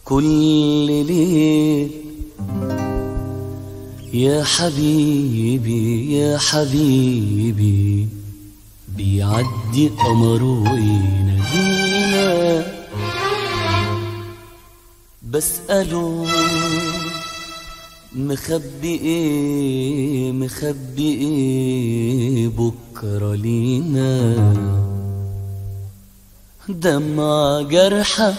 كل ليل يا حبيبي يا حبيبي بيعدي قمر وينادينا بسأله مخبي ايه مخبي ايه بكرة لينا دمع جرحة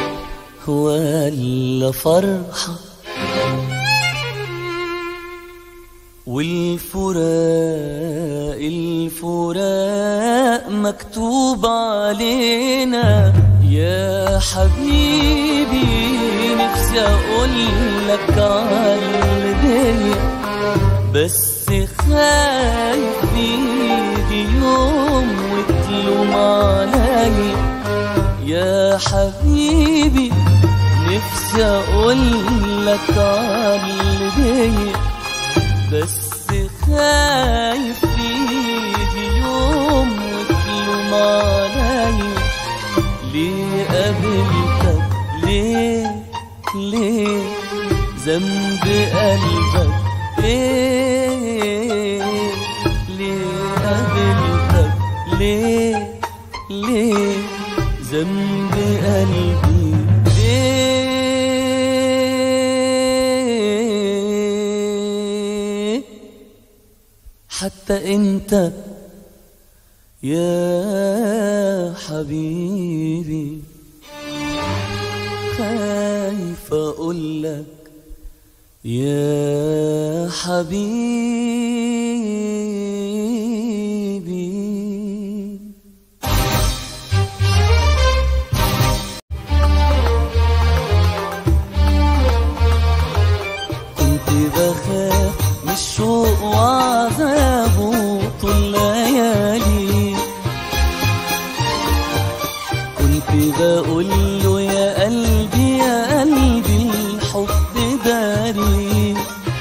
ولا فرحة والفراق الفراق مكتوب علينا يا حبيبي نفسي اقول لك عالدنيا بس خايف يجي يوم وتلوم عليا يا حبيبي نفسي اقول لك عالدنيا بس خايف يجي يوم وتلوم عليا ليه قابلتك ليه ليه ذنب قلبك ايه ليه قابلتك ليه ليه ذنب قلبي ايه حتى انت يا حبيبي خايف اقول لك يا حبيبي كنت بخاف من الشوق وعذابه طول ليالي كنت بقول له يا قلبي يا قلبي الحب داري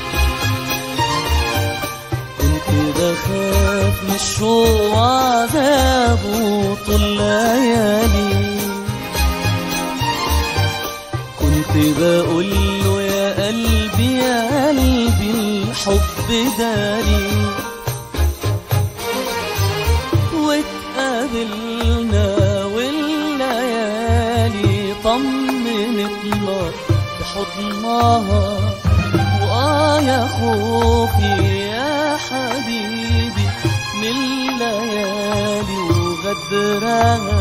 كنت بخاف من الشوق وعذابه طول ليالي كنت بقول له يا قلبي يا قلبي الحب داري واتقابلنا والليالي طمنتنا بحضنها وآه يا خوفي يا حبيبي من الليالي وغدرها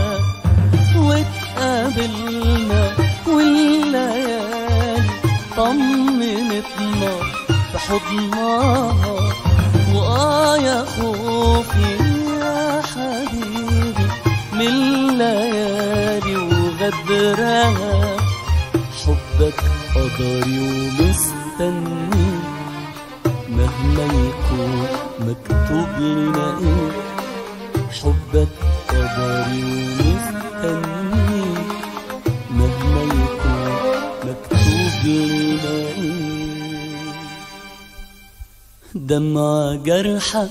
واتقابلنا والليالي طمنتنا بحضنها وآه يا خوفي يا حبيبي من الليالي وغدرها حبك قدري ومستني مهما يكون مكتوب لنا ايه حبك قدري ومستني مهما يكون مكتوب لنا ايه دمع جرحة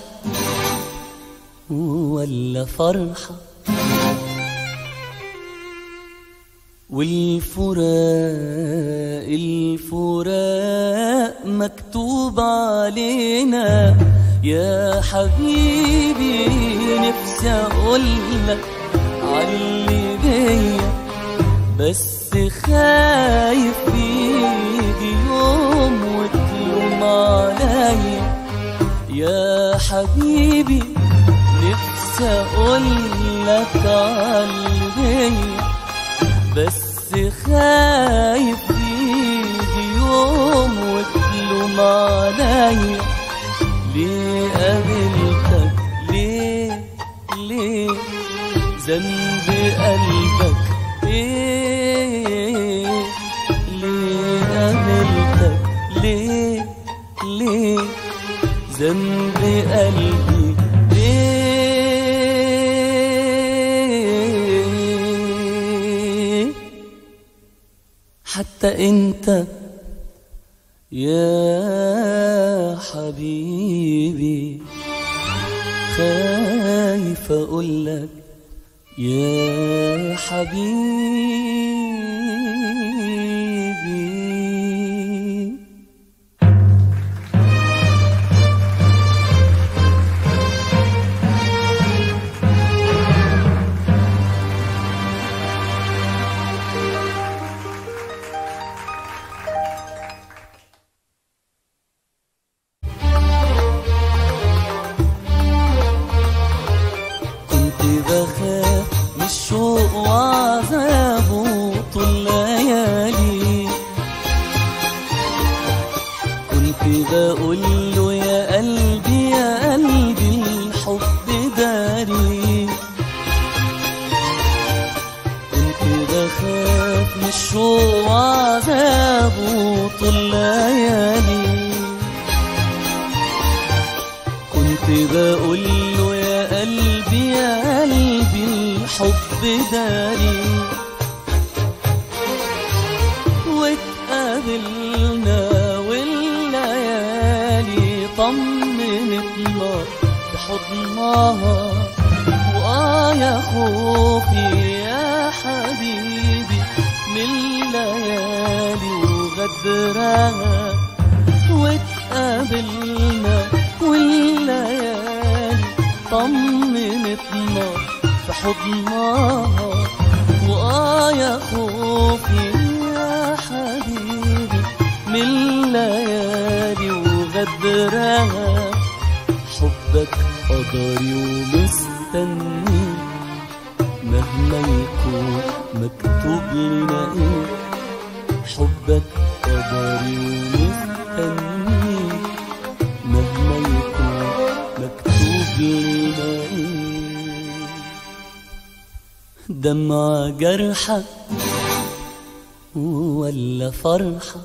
ولا فرحة والفراق الفراق مكتوب علينا يا حبيبي نفسي اقولك علي بيا بس خايف يجي يوم وتلوم عليا يا حبيبي نفسي اقولك علي بس خايف يجي يوم وتلوم عليا ليه قابلتك ليه ليه ذنب قلبك ايه ليه قابلتك ليه ليه ذنب قلبي ايه حتى انت يا حبيبي خايف اقولك يا حبيبي وعذابه طول ليالي كنت بقول له يا قلبي يا قلبي الحب داري واتقابلنا والليالي طمنتنا في حضنها وآه يا خوفي يا حبيبي من الليالي وغدرها واتقابلنا والليالي طمنتنا في حضنها وآه يا خوفي يا حبيبي من الليالي وغدرها حبك قدري ومستني مهما يكون مكتوب لنا ايه حبك قدري ومستني مهما يكون مكتوب لنا ايه دمعة جرحة ولا فرحة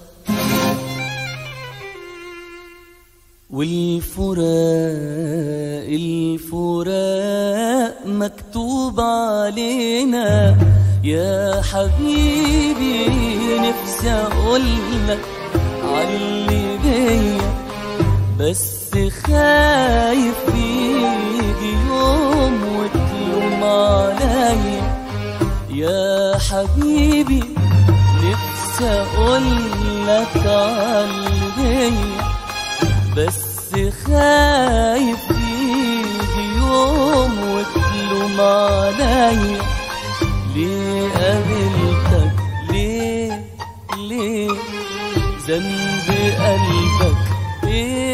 والفراق الفراق مكتوب علينا يا حبيبي نفسي اقولك عاللي بيا بس خايف يجي يوم وتلوم عليا يا حبيبي نفسي اقولك عاللي بيا بس خايف يجي يوم وتلوم عليا ليه قابلتك ليه ليه ذنب قلبك ايه